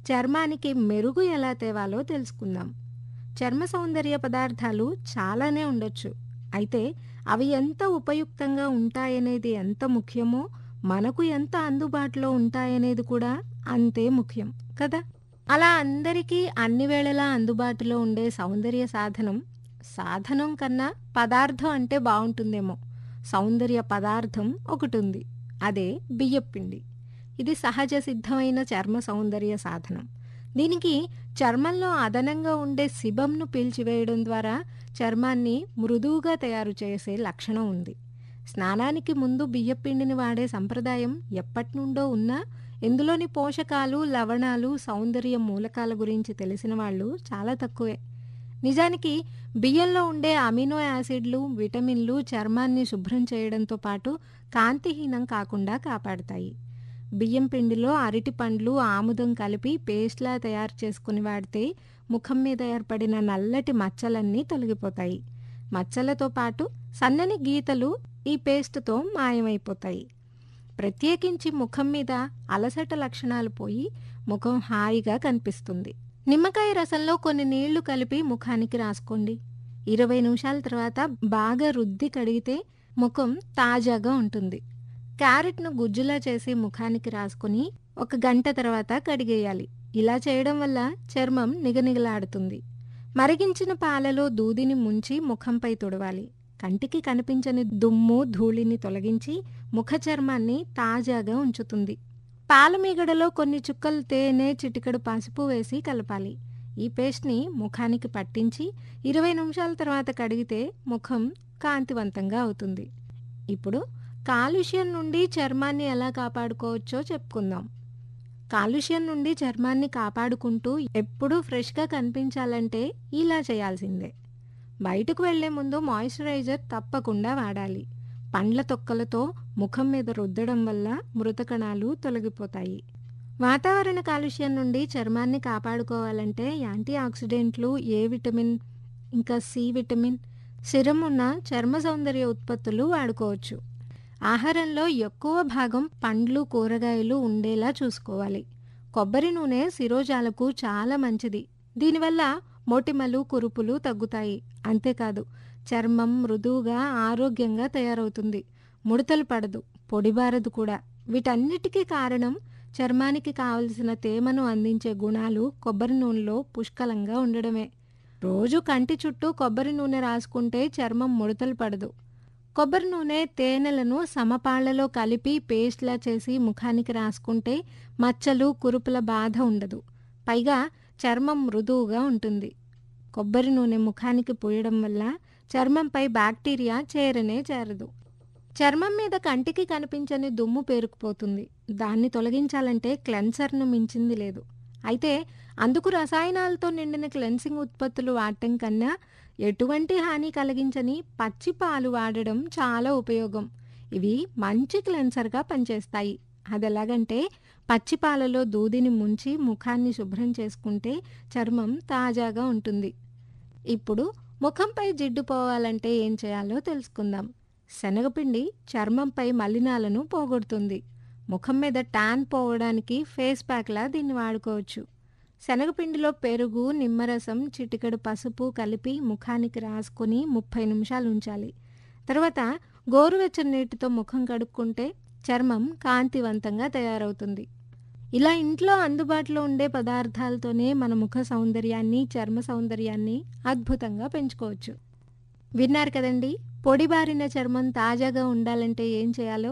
చర్మానికి మెరుగు ఎలా తేవాలో తెలుసుకుందాం చర్మ సౌందర్య పదార్థాలు చాలానే ఉండొచ్చు అయితే అవి ఎంత ఉపయుక్తంగా ఉంటాయనేది ఎంత ముఖ్యమో మనకు ఎంత అందుబాటులో ఉంటాయనేది కూడా అంతే ముఖ్యం కదా అలా అందరికీ అన్ని వేళలా అందుబాటులో ఉండే సౌందర్య సాధనం సాధనం కన్నా పదార్థం అంటే బాగుంటుందేమో సౌందర్య పదార్థం ఒకటి ఉంది అదే బియ్యపిండి ఇది సహజ సిద్ధమైన చర్మ సౌందర్య సాధనం దీనికి చర్మంలో అదనంగా ఉండే సిబంను పీల్చివేయడం ద్వారా చర్మాన్ని మృదువుగా తయారు చేసే లక్షణం ఉంది స్నానానికి ముందు బియ్యపిండిని వాడే సంప్రదాయం ఎప్పటి నుండో ఉన్నా ఇందులోని పోషకాలు లవణాలు సౌందర్య మూలకాల గురించి తెలిసిన వాళ్ళు చాలా తక్కువే నిజానికి బియ్యంలో ఉండే అమినో యాసిడ్లు విటమిన్లు చర్మాన్ని శుభ్రం చేయడంతో పాటు కాంతిహీనం కాకుండా కాపాడతాయి బియ్యం పిండిలో అరటి పండ్లు ఆముదం కలిపి పేస్ట్లా తయారు చేసుకుని వాడితే ముఖం మీద ఏర్పడిన నల్లటి మచ్చలన్నీ తొలగిపోతాయి మచ్చలతో పాటు సన్నని గీతలు ఈ పేస్ట్తో మాయమైపోతాయి ప్రత్యేకించి ముఖం మీద అలసట లక్షణాలు పోయి ముఖం హాయిగా కనిపిస్తుంది నిమ్మకాయ రసంలో కొన్ని నీళ్లు కలిపి ముఖానికి రాసుకోండి ఇరవై నిమిషాల తర్వాత బాగా రుద్ది కడిగితే ముఖం తాజాగా ఉంటుంది క్యారెట్ను గుజ్జులా చేసి ముఖానికి రాసుకుని ఒక గంట తర్వాత కడిగేయాలి ఇలా చేయడం వల్ల చర్మం నిగనిగలాడుతుంది మరిగించిన పాలలో దూదిని ముంచి ముఖంపై తుడవాలి కంటికి కనిపించని దుమ్ము ధూళిని తొలగించి ముఖ చర్మాన్ని తాజాగా ఉంచుతుంది పాలమీగడలో కొన్ని చుక్కలు తేనె చిటికెడు పసుపు వేసి కలపాలి ఈ పేస్ట్ని ముఖానికి పట్టించి ఇరవై నిమిషాల తర్వాత కడిగితే ముఖం కాంతివంతంగా అవుతుంది ఇప్పుడు కాలుష్యం నుండి చర్మాన్ని ఎలా కాపాడుకోవచ్చో చెప్పుకుందాం కాలుష్యం నుండి చర్మాన్ని కాపాడుకుంటూ ఎప్పుడూ ఫ్రెష్గా కనిపించాలంటే ఇలా చేయాల్సిందే బయటకు వెళ్లే ముందు మాయిశ్చరైజర్ తప్పకుండా వాడాలి పండ్ల తొక్కలతో ముఖం మీద రుద్దడం వల్ల మృతకణాలు తొలగిపోతాయి వాతావరణ కాలుష్యం నుండి చర్మాన్ని కాపాడుకోవాలంటే యాంటీ ఆక్సిడెంట్లు ఏ విటమిన్ ఇంకా సి విటమిన్ సిరం ఉన్న చర్మ సౌందర్య ఉత్పత్తులు వాడుకోవచ్చు ఆహారంలో ఎక్కువ భాగం పండ్లు కూరగాయలు ఉండేలా చూసుకోవాలి కొబ్బరి నూనె శిరోజాలకు చాలా మంచిది దీనివల్ల మొటిమలు కురుపులు తగ్గుతాయి అంతేకాదు చర్మం మృదువుగా ఆరోగ్యంగా తయారవుతుంది ముడతలు పడదు పొడిబారదు కూడా వీటన్నిటికీ కారణం చర్మానికి కావలసిన తేమను అందించే గుణాలు కొబ్బరి నూనెలో పుష్కలంగా ఉండడమే రోజు కంటి చుట్టూ కొబ్బరి నూనె రాసుకుంటే చర్మం ముడతలు పడదు కొబ్బరి నూనె తేనెలను సమపాళ్లలో కలిపి పేస్ట్లా చేసి ముఖానికి రాసుకుంటే మచ్చలు కురుపుల బాధ ఉండదు పైగా చర్మం మృదువుగా ఉంటుంది కొబ్బరి నూనె ముఖానికి పూయడం వల్ల చర్మంపై బ్యాక్టీరియా చేరనే చేరదు చర్మం మీద కంటికి కనిపించని దుమ్ము పేరుకుపోతుంది దాన్ని తొలగించాలంటే క్లెన్సర్ను మించింది లేదు అయితే అందుకు రసాయనాలతో నిండిన క్లెన్సింగ్ ఉత్పత్తులు వాడటం కన్నా ఎటువంటి హాని కలిగించని పచ్చి పాలు వాడడం చాలా ఉపయోగం ఇవి మంచి క్లెన్సర్గా పనిచేస్తాయి అది ఎలాగంటే పచ్చి పాలలో దూదిని ముంచి ముఖాన్ని శుభ్రం చేసుకుంటే చర్మం తాజాగా ఉంటుంది ఇప్పుడు ముఖంపై జిడ్డు పోవాలంటే ఏం చేయాలో తెలుసుకుందాం శనగపిండి చర్మంపై మలినాలను పోగొడుతుంది ముఖం మీద ట్యాన్ పోవడానికి ఫేస్ ప్యాక్లా దీన్ని వాడుకోవచ్చు శనగపిండిలో పెరుగు నిమ్మరసం చిటికెడు పసుపు కలిపి ముఖానికి రాసుకొని ముప్పై నిమిషాలు ఉంచాలి తర్వాత గోరువెచ్చని నీటితో ముఖం కడుక్కుంటే చర్మం కాంతివంతంగా తయారవుతుంది ఇలా ఇంట్లో అందుబాటులో ఉండే పదార్థాలతోనే మన ముఖ సౌందర్యాన్ని చర్మ సౌందర్యాన్ని అద్భుతంగా పెంచుకోవచ్చు విన్నారు కదండి పొడిబారిన చర్మం తాజాగా ఉండాలంటే ఏం చేయాలో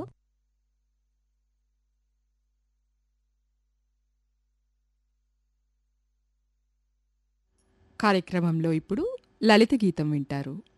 కార్యక్రమంలో ఇప్పుడు లలిత గీతం వింటారు